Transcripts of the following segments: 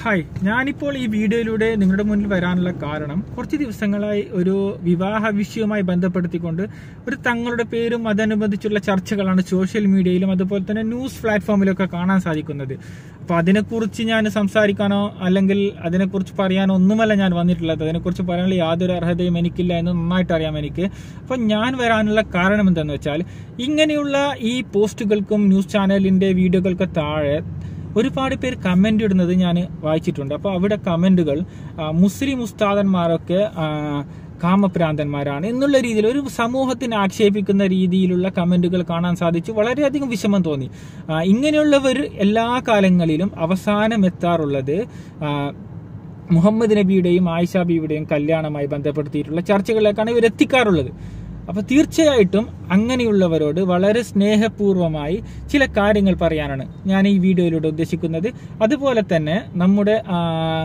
hi ഞാനിപ്പോൾ ഈ വീഡിയോയിലൂടെ നിങ്ങളുടെ മുന്നിൽ വരാനുള്ള കാരണം കുറച്ച് ദിവസങ്ങളായി ഒരു വിവാഹ വിഷയവുമായി ബന്ധപ്പെടുത്തിക്കൊണ്ട് ഒരു തങ്ങളുടെ പേരും അതനുബന്ധിച്ചുള്ള ചർച്ചകളാണ് സോഷ്യൽ മീഡിയയിലും അതുപോലെ തന്നെ ന്യൂസ് പ്ലാറ്റ്ഫോമിലൊക്കെ കാണാൻ സാധിക്കുന്നത് അപ്പൊ അതിനെക്കുറിച്ച് ഞാൻ സംസാരിക്കാനോ അല്ലെങ്കിൽ അതിനെക്കുറിച്ച് പറയാനോ ഒന്നുമല്ല ഞാൻ വന്നിട്ടുള്ളത് അതിനെക്കുറിച്ച് പറയാനുള്ള യാതൊരു അർഹതയും എനിക്കില്ല എന്ന് നന്നായിട്ട് അറിയാം എനിക്ക് അപ്പൊ ഞാൻ വരാനുള്ള കാരണം എന്താണെന്ന് വെച്ചാൽ ഇങ്ങനെയുള്ള ഈ പോസ്റ്റുകൾക്കും ന്യൂസ് ചാനലിന്റെ വീഡിയോകൾക്ക് താഴെ ഒരുപാട് പേര് കമന്റ് ഇടുന്നത് ഞാൻ വായിച്ചിട്ടുണ്ട് അപ്പോൾ അവിടെ കമന്റുകൾ ആ, മുസ്ലിം ഉസ്താദന്മാരൊക്കെ ആ, കാമഭ്രാന്തന്മാരാണ് എന്നുള്ള രീതിയിൽ ഒരു സമൂഹത്തിനെ ആക്ഷേപിക്കുന്ന രീതിയിലുള്ള കമന്റുകൾ കാണാൻ സാധിച്ചു വളരെയധികം വിഷമം തോന്നി ആ, ഇങ്ങനെയുള്ളവർ എല്ലാ കാലങ്ങളിലും അവസാനം എത്താറുള്ളത് ആ, മുഹമ്മദ് നബിയുടെയും ആയിഷ ബിയുടെയും കല്യാണമായി ബന്ധപ്പെടുത്തിയിട്ടുള്ള ചർച്ചകളിലേക്കാണ് ഇവർ എത്തിക്കാറുള്ളത് അപ്പൊ തീർച്ചയായിട്ടും അങ്ങനെയുള്ളവരോട് വളരെ സ്നേഹപൂർവമായി ചില കാര്യങ്ങൾ പറയാനാണ് ഞാൻ ഈ വീഡിയോയിലൂടെ ഉദ്ദേശിക്കുന്നത് അതുപോലെ തന്നെ നമ്മുടെ ആ,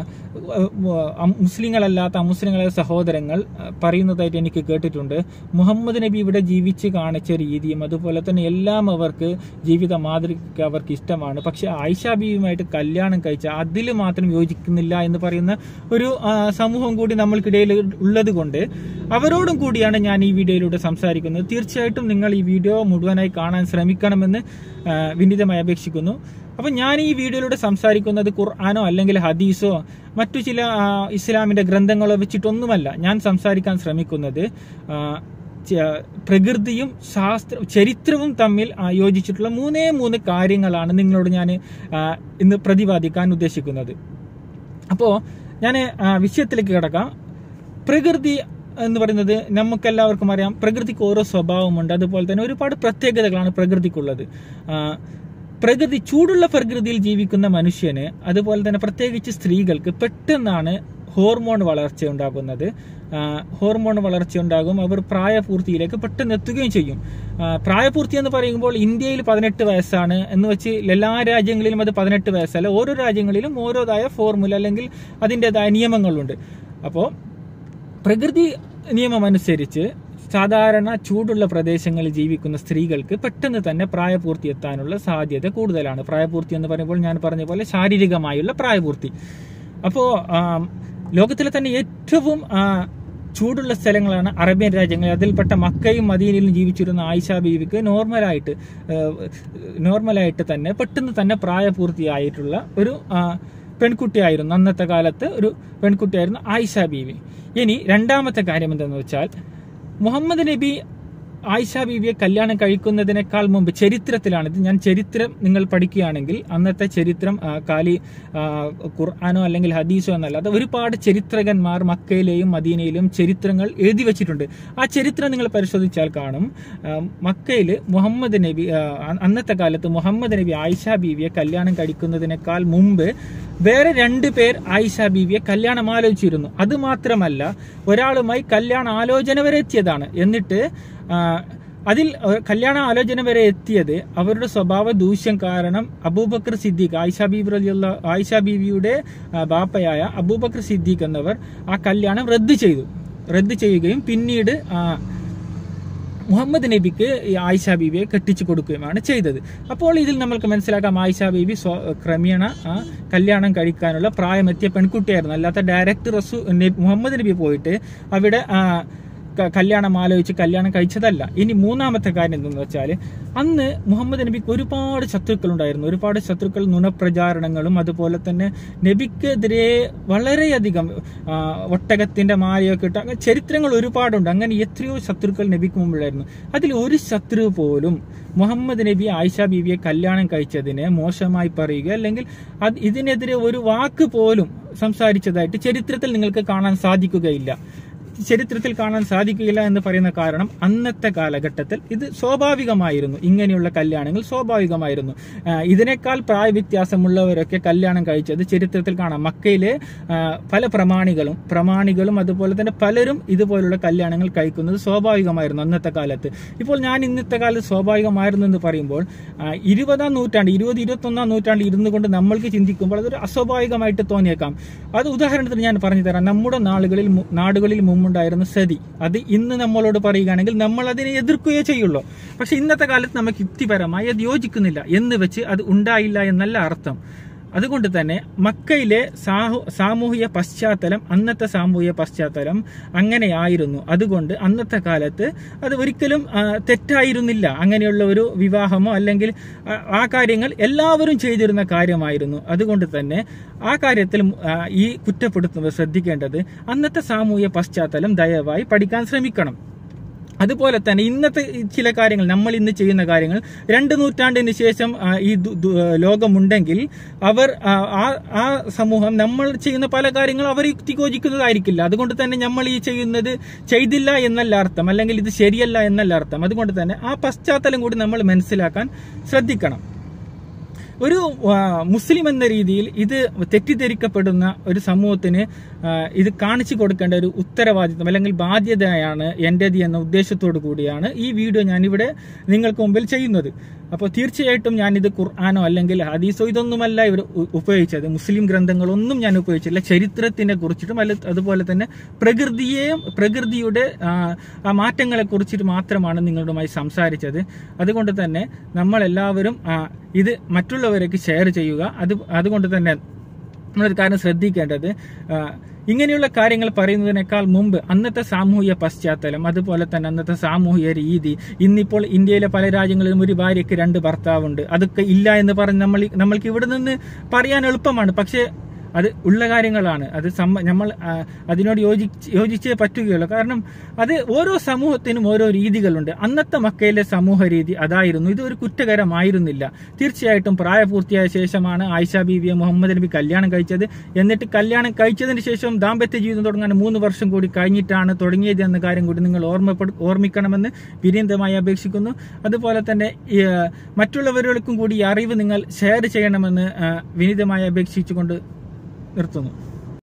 ആ, മുസ്ലിങ്ങളല്ലാത്ത അമുസ്ലിങ്ങളായ സഹോദരങ്ങൾ ആ, പറയുന്നതായിട്ട് എനിക്ക് കേട്ടിട്ടുണ്ട് മുഹമ്മദ് നബി ഇവിടെ ജീവിച്ച് കാണിച്ച രീതിയും അതുപോലെ തന്നെ എല്ലാം അവർക്ക് ജീവിത മാതൃക അവർക്ക് ഇഷ്ടമാണ് പക്ഷെ ആയിഷ ബീവിയുമായിട്ട് കല്യാണം കഴിച്ച അതിൽ മാത്രം യോജിക്കുന്നില്ല എന്ന് പറയുന്ന ഒരു ആ, സമൂഹം കൂടി നമ്മൾക്കിടയിൽ ഉള്ളത് കൊണ്ട് അവരോടും കൂടിയാണ് ഞാൻ ഈ വീഡിയോയിലൂടെ സംസാരിക്കുന്നത് തീർച്ചയായിട്ടും നിങ്ങൾ ഈ വീഡിയോ മുഴുവനായി കാണാൻ ശ്രമിക്കണമെന്ന് ആ, വിനീതമായി അപേക്ഷിക്കുന്നു അപ്പൊ ഞാൻ ഈ വീഡിയോയിലൂടെ സംസാരിക്കുന്നത് ഖുർആാനോ അല്ലെങ്കിൽ ഹദീസോ മറ്റു ചില ആ, ഇസ്ലാമിന്റെ ഗ്രന്ഥങ്ങളോ വെച്ചിട്ടൊന്നുമല്ല ഞാൻ സംസാരിക്കാൻ ശ്രമിക്കുന്നത് ആ, ച- പ്രകൃതിയും ശാസ്ത്ര ചരിത്രവും തമ്മിൽ ആ, യോജിച്ചിട്ടുള്ള മൂന്നേ മൂന്ന് കാര്യങ്ങളാണ് നിങ്ങളോട് ഞാൻ ആ, ഇന്ന് പ്രതിപാദിക്കാൻ ഉദ്ദേശിക്കുന്നത് അപ്പോ ഞാൻ വിഷയത്തിലേക്ക് കിടക്കാം പ്രകൃതി എന്ന് പറയുന്നത് നമുക്കെല്ലാവർക്കും അറിയാം പ്രകൃതിക്ക് ഓരോ സ്വഭാവമുണ്ട് അതുപോലെ തന്നെ ഒരുപാട് പ്രത്യേകതകളാണ് പ്രകൃതിക്കുള്ളത് ആ, പ്രകൃതി ചൂടുള്ള പ്രകൃതിയിൽ ജീവിക്കുന്ന മനുഷ്യന് അതുപോലെ തന്നെ പ്രത്യേകിച്ച് സ്ത്രീകൾക്ക് പെട്ടെന്നാണ് ഹോർമോൺ വളർച്ച ഉണ്ടാകുന്നത് ആ, ഹോർമോൺ വളർച്ച ഉണ്ടാകും അവർ പ്രായപൂർത്തിയിലേക്ക് പെട്ടെന്ന് എത്തുകയും ചെയ്യും ആ, പ്രായപൂർത്തി എന്ന് പറയുമ്പോൾ ഇന്ത്യയിൽ പതിനെട്ട് വയസ്സാണ് എന്ന് വെച്ച് എല്ലാ രാജ്യങ്ങളിലും അത് പതിനെട്ട് വയസ്സല്ല ഓരോ രാജ്യങ്ങളിലും ഓരോതായ ഫോർമുല അല്ലെങ്കിൽ അതിൻ്റെതായ നിയമങ്ങളുണ്ട് അപ്പോൾ പ്രകൃതി നിയമം അനുസരിച്ച് സാധാരണ ചൂടുള്ള പ്രദേശങ്ങളിൽ ജീവിക്കുന്ന സ്ത്രീകൾക്ക് പെട്ടെന്ന് തന്നെ പ്രായപൂർത്തി എത്താനുള്ള സാധ്യത കൂടുതലാണ് പ്രായപൂർത്തി എന്ന് പറയുമ്പോൾ ഞാൻ പറഞ്ഞ പോലെ ശാരീരികമായുള്ള പ്രായപൂർത്തി അപ്പോ ആം, ലോകത്തിലെ തന്നെ ഏറ്റവും ആ, ചൂടുള്ള സ്ഥലങ്ങളാണ് അറേബ്യൻ രാജ്യങ്ങൾ അതിൽപ്പെട്ട മക്കയും മദീനയിലും ജീവിച്ചിരുന്ന ആയിഷ ബീവിക്ക് നോർമലായിട്ട് ഏഹ്, നോർമലായിട്ട് തന്നെ പെട്ടെന്ന് തന്നെ പ്രായപൂർത്തിയായിട്ടുള്ള ഒരു ആ, പെൺകുട്ടിയായിരുന്നു അന്നത്തെ കാലത്ത് ഒരു പെൺകുട്ടിയായിരുന്നു ആയിഷ ബീവി ഇനി രണ്ടാമത്തെ കാര്യം എന്തെന്ന് വെച്ചാൽ മുഹമ്മദ് നബി ആയിഷ ബീവിയെ കല്യാണം കഴിക്കുന്നതിനേക്കാൾ മുമ്പ് ചരിത്രത്തിലാണ് ഇത് ഞാൻ ചരിത്രം നിങ്ങൾ പഠിക്കുകയാണെങ്കിൽ അന്നത്തെ ചരിത്രം ആ, കാലി ആ, ഖുർആാനോ അല്ലെങ്കിൽ ഹദീസോ എന്നല്ല അത് ഒരുപാട് ചരിത്രകന്മാർ മക്കയിലെയും മദീനയിലും ചരിത്രങ്ങൾ എഴുതി വെച്ചിട്ടുണ്ട് ആ ചരിത്രം നിങ്ങൾ പരിശോധിച്ചാൽ കാണും ആ, മക്കയിൽ മുഹമ്മദ് നബി ആ, അന്നത്തെ കാലത്ത് മുഹമ്മദ് നബി ആയിഷ ബീവിയെ കല്യാണം കഴിക്കുന്നതിനേക്കാൾ മുമ്പ് വേറെ രണ്ട് പേർ ആയിഷ ബീവിയെ കല്യാണം ആലോചിച്ചിരുന്നു അത് മാത്രമല്ല ഒരാളുമായി കല്യാണ ആലോചന വരെ എത്തിയതാണ് എന്നിട്ട് ആ, അതിൽ ഏഹ്, കല്യാണ ആലോചന വരെ എത്തിയത് അവരുടെ സ്വഭാവ ദൂഷ്യം കാരണം അബൂബക്കർ സിദ്ദീഖ് ആയിഷ ബീബി റളിയല്ലാ ആയിഷ ബീവിയുടെ ആ, ബാപ്പയായ അബൂബക്കർ സിദ്ദീഖ് എന്നവർ ആ കല്യാണം റദ്ദ് ചെയ്തു റദ്ദ് ചെയ്യുകയും പിന്നീട് ആ, മുഹമ്മദ് നബിക്ക് ഈ ആയിഷ ബീവിയെ കെട്ടിച്ചു കൊടുക്കുകയുമാണ് ചെയ്തത് അപ്പോൾ ഇതിൽ നമ്മൾക്ക് മനസ്സിലാക്കാം ആയിഷ ബീവി സ്വ- ക്രമേണ ആ കല്യാണം കഴിക്കാനുള്ള പ്രായമെത്തിയ പെൺകുട്ടിയായിരുന്നു അല്ലാത്ത ഡയറക്റ്റ് റസു നബി- മുഹമ്മദ് നബി പോയിട്ട് അവിടെ ആ, ക- കല്യാണം ആലോചിച്ച് കല്യാണം കഴിച്ചതല്ല ഇനി മൂന്നാമത്തെ കാര്യം എന്തെന്ന് വെച്ചാൽ അന്ന് മുഹമ്മദ് നബിക്ക് ഒരുപാട് ശത്രുക്കൾ ഉണ്ടായിരുന്നു ഒരുപാട് ശത്രുക്കൾ നുണപ്രചാരണങ്ങളും അതുപോലെ തന്നെ നബിക്കെതിരെ വളരെയധികം ആ, ഒട്ടകത്തിന്റെ മാലയൊക്കെ ഇട്ട് അങ്ങനെ ചരിത്രങ്ങൾ ഒരുപാടുണ്ട് അങ്ങനെ എത്രയോ ശത്രുക്കൾ നബിക്ക് മുമ്പിലായിരുന്നു അതിൽ ഒരു ശത്രു പോലും മുഹമ്മദ് നബി ആയിഷ ബീവിയെ കല്യാണം കഴിച്ചതിനെ മോശമായി പറയുക അല്ലെങ്കിൽ അത് ഇതിനെതിരെ ഒരു വാക്ക് പോലും സംസാരിച്ചതായിട്ട് ചരിത്രത്തിൽ നിങ്ങൾക്ക് കാണാൻ സാധിക്കുകയില്ല ചരിത്രത്തിൽ കാണാൻ സാധിക്കുകയില്ല എന്ന് പറയുന്ന കാരണം അന്നത്തെ കാലഘട്ടത്തിൽ ഇത് സ്വാഭാവികമായിരുന്നു ഇങ്ങനെയുള്ള കല്യാണങ്ങൾ സ്വാഭാവികമായിരുന്നു ആ, ഇതിനേക്കാൾ പ്രായ വ്യത്യാസമുള്ളവരൊക്കെ കല്യാണം കഴിച്ചത് ചരിത്രത്തിൽ കാണാം മക്കയിലെ ആ, പല പ്രമാണികളും പ്രമാണികളും അതുപോലെ തന്നെ പലരും ഇതുപോലുള്ള കല്യാണങ്ങൾ കഴിക്കുന്നത് സ്വാഭാവികമായിരുന്നു അന്നത്തെ കാലത്ത് ഇപ്പോൾ ഞാൻ ഇന്നത്തെ കാലത്ത് സ്വാഭാവികമായിരുന്നു എന്ന് പറയുമ്പോൾ ആ, ഇരുപതാം നൂറ്റാണ്ട് ഇരുപത് ഇരുപത്തൊന്നാം നൂറ്റാണ്ടിൽ ഇരുന്നു കൊണ്ട് നമ്മൾക്ക് ചിന്തിക്കുമ്പോൾ അതൊരു അസ്വാഭാവികമായിട്ട് തോന്നിയേക്കാം അത് ഉദാഹരണത്തിന് ഞാൻ പറഞ്ഞു തരാം നമ്മുടെ നാളുകളിൽ മു- നാടുകളിൽ മുമ്പുണ്ടായിരുന്ന സതി അത് ഇന്ന് നമ്മളോട് പറയുകയാണെങ്കിൽ നമ്മൾ അതിനെ എതിർക്കുകയേ ചെയ്യുള്ളൂ പക്ഷെ ഇന്നത്തെ കാലത്ത് നമുക്ക് യുക്തിപരമായി അത് യോജിക്കുന്നില്ല എന്ന് വെച്ച് അത് ഉണ്ടായില്ല എന്നല്ല അർത്ഥം അതുകൊണ്ട് തന്നെ മക്കയിലെ സാഹു സാമൂഹിക പശ്ചാത്തലം അന്നത്തെ സാമൂഹിക പശ്ചാത്തലം അങ്ങനെയായിരുന്നു അതുകൊണ്ട് അന്നത്തെ കാലത്ത് അത് ഒരിക്കലും ആ, തെറ്റായിരുന്നില്ല അങ്ങനെയുള്ള ഒരു വിവാഹമോ അല്ലെങ്കിൽ ആ, ആ കാര്യങ്ങൾ എല്ലാവരും ചെയ്തിരുന്ന കാര്യമായിരുന്നു അതുകൊണ്ട് തന്നെ ആ കാര്യത്തിൽ ആ, ഈ കുറ്റപ്പെടുത്തുമ്പോൾ ശ്രദ്ധിക്കേണ്ടത് അന്നത്തെ സാമൂഹിക പശ്ചാത്തലം ദയവായി പഠിക്കാൻ ശ്രമിക്കണം അതുപോലെ തന്നെ ഇന്നത്തെ ഈ ചില കാര്യങ്ങൾ നമ്മൾ ഇന്ന് ചെയ്യുന്ന കാര്യങ്ങൾ രണ്ട് നൂറ്റാണ്ടിന് ശേഷം ആ, ഈ ദു- ദു- ലോകമുണ്ടെങ്കിൽ അവർ ആ, ആ ആ സമൂഹം നമ്മൾ ചെയ്യുന്ന പല കാര്യങ്ങളും അവർ യുക്തിയോജിക്കുന്നതായിരിക്കില്ല അതുകൊണ്ട് തന്നെ നമ്മൾ ഈ ചെയ്യുന്നത് ചെയ്തില്ല എന്നല്ല അർത്ഥം അല്ലെങ്കിൽ ഇത് ശരിയല്ല എന്നല്ല അർത്ഥം അതുകൊണ്ട് തന്നെ ആ പശ്ചാത്തലം കൂടി നമ്മൾ മനസ്സിലാക്കാൻ ശ്രദ്ധിക്കണം ഒരു ആ, മുസ്ലിം എന്ന രീതിയിൽ ഇത് തെറ്റിദ്ധരിക്കപ്പെടുന്ന ഒരു സമൂഹത്തിന് ആ, ഇത് കാണിച്ചു കൊടുക്കേണ്ട ഒരു ഉത്തരവാദിത്വം അല്ലെങ്കിൽ ബാധ്യതയാണ് എന്റേത് എന്ന ഉദ്ദേശത്തോടു കൂടിയാണ് ഈ വീഡിയോ ഞാനിവിടെ നിങ്ങൾക്ക് മുമ്പിൽ ചെയ്യുന്നത് അപ്പോൾ തീർച്ചയായിട്ടും ഞാനിത് ഖുർആാനോ അല്ലെങ്കിൽ ഹദീസോ ഇതൊന്നുമല്ല ഇവർ ഉ- ഉപയോഗിച്ചത് മുസ്ലിം ഗ്രന്ഥങ്ങളൊന്നും ഞാൻ ഉപയോഗിച്ചില്ല ചരിത്രത്തിനെ കുറിച്ചിട്ടും അല്ല അതുപോലെ തന്നെ പ്രകൃതിയെയും പ്രകൃതിയുടെ ആ, ആ മാറ്റങ്ങളെ കുറിച്ചിട്ട് മാത്രമാണ് നിങ്ങളുമായി സംസാരിച്ചത് അതുകൊണ്ട് തന്നെ നമ്മളെല്ലാവരും ആ, ഇത് മറ്റുള്ളവരേക്ക് ഷെയർ ചെയ്യുക അത് അതുകൊണ്ട് തന്നെ നമ്മളൊരു കാര്യം ശ്രദ്ധിക്കേണ്ടത് ആ, ഇങ്ങനെയുള്ള കാര്യങ്ങൾ പറയുന്നതിനേക്കാൾ മുമ്പ് അന്നത്തെ സാമൂഹിക പശ്ചാത്തലം അതുപോലെ തന്നെ അന്നത്തെ സാമൂഹിക രീതി ഇന്നിപ്പോൾ ഇന്ത്യയിലെ പല രാജ്യങ്ങളിലും ഒരു ഭാര്യയ്ക്ക് രണ്ട് ഭർത്താവുണ്ട് അതൊക്കെ ഇല്ല എന്ന് പറഞ്ഞ് നമ്മൾ നമ്മൾക്ക് ഇവിടെ നിന്ന് പറയാൻ എളുപ്പമാണ് പക്ഷേ അത് ഉള്ള കാര്യങ്ങളാണ് അത് സമ്മ നമ്മൾ ആ, അതിനോട് യോജിച്ച് യോജിച്ചേ പറ്റുകയുള്ളൂ കാരണം അത് ഓരോ സമൂഹത്തിനും ഓരോ രീതികളുണ്ട് അന്നത്തെ മക്കയിലെ സമൂഹ രീതി അതായിരുന്നു ഇത് ഒരു കുറ്റകരമായിരുന്നില്ല തീർച്ചയായിട്ടും പ്രായപൂർത്തിയായ ശേഷമാണ് ആയിഷ ബീവിയെ മുഹമ്മദ് നബി കല്യാണം കഴിച്ചത് എന്നിട്ട് കല്യാണം കഴിച്ചതിന് ശേഷം ദാമ്പത്യ ജീവിതം തുടങ്ങാൻ മൂന്ന് വർഷം കൂടി കഴിഞ്ഞിട്ടാണ് തുടങ്ങിയത് എന്ന കാര്യം കൂടി നിങ്ങൾ ഓർമ്മപ്പെടു ഓർമ്മിക്കണമെന്ന് വിനീതമായി അപേക്ഷിക്കുന്നു അതുപോലെ തന്നെ ഈ, ആ, മറ്റുള്ളവരോടൊപ്പം കൂടി ഈ അറിവ് നിങ്ങൾ ഷെയർ ചെയ്യണമെന്ന് ആ, വിനീതമായി അപേക്ഷിച്ചുകൊണ്ട് നിർത്തുന്നു